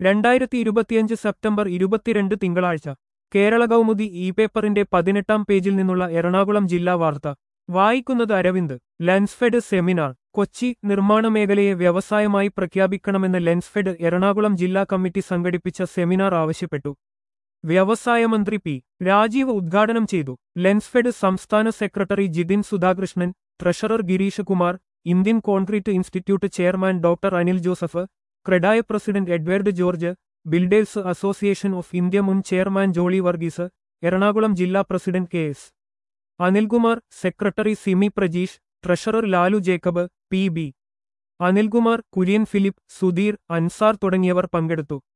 രണ്ടായിരത്തി ഇരുപത്തിയഞ്ച് സെപ്റ്റംബർ ഇരുപത്തിരണ്ട് തിങ്കളാഴ്ച കേരള കൗമുദി ഇ പേപ്പറിന്റെ പതിനെട്ടാം പേജിൽ നിന്നുള്ള എറണാകുളം ജില്ലാ വാർത്ത വായിക്കുന്നത് അരവിന്ദ് ലെൻസ്ഫെഡ് സെമിനാർ കൊച്ചി നിർമ്മാണ മേഖലയെ വ്യവസായമായി പ്രഖ്യാപിക്കണമെന്ന് ലെൻസ്ഫെഡ് എറണാകുളം ജില്ലാ കമ്മിറ്റി സംഘടിപ്പിച്ച സെമിനാർ ആവശ്യപ്പെട്ടു വ്യവസായ മന്ത്രി പി രാജീവ് ഉദ്ഘാടനം ചെയ്തു ലെൻസ്ഫെഡ് സംസ്ഥാന secretary Jithin Sudhakrishnan treasurer Girish Kumar Indian concrete institute chairman doctor Anil Joseph CREDAI president Edward George builders association of India മുൻ ചെയർമാൻ ജോളി വർഗീസ് എറണാകുളം ജില്ലാ president K S Anilkumar secretary Simi Prajeesh treasurer Lalu Jacob P B Anilkumar Kurian Philip Sudheer Ansar തുടങ്ങിയവർ പങ്കെടുത്തു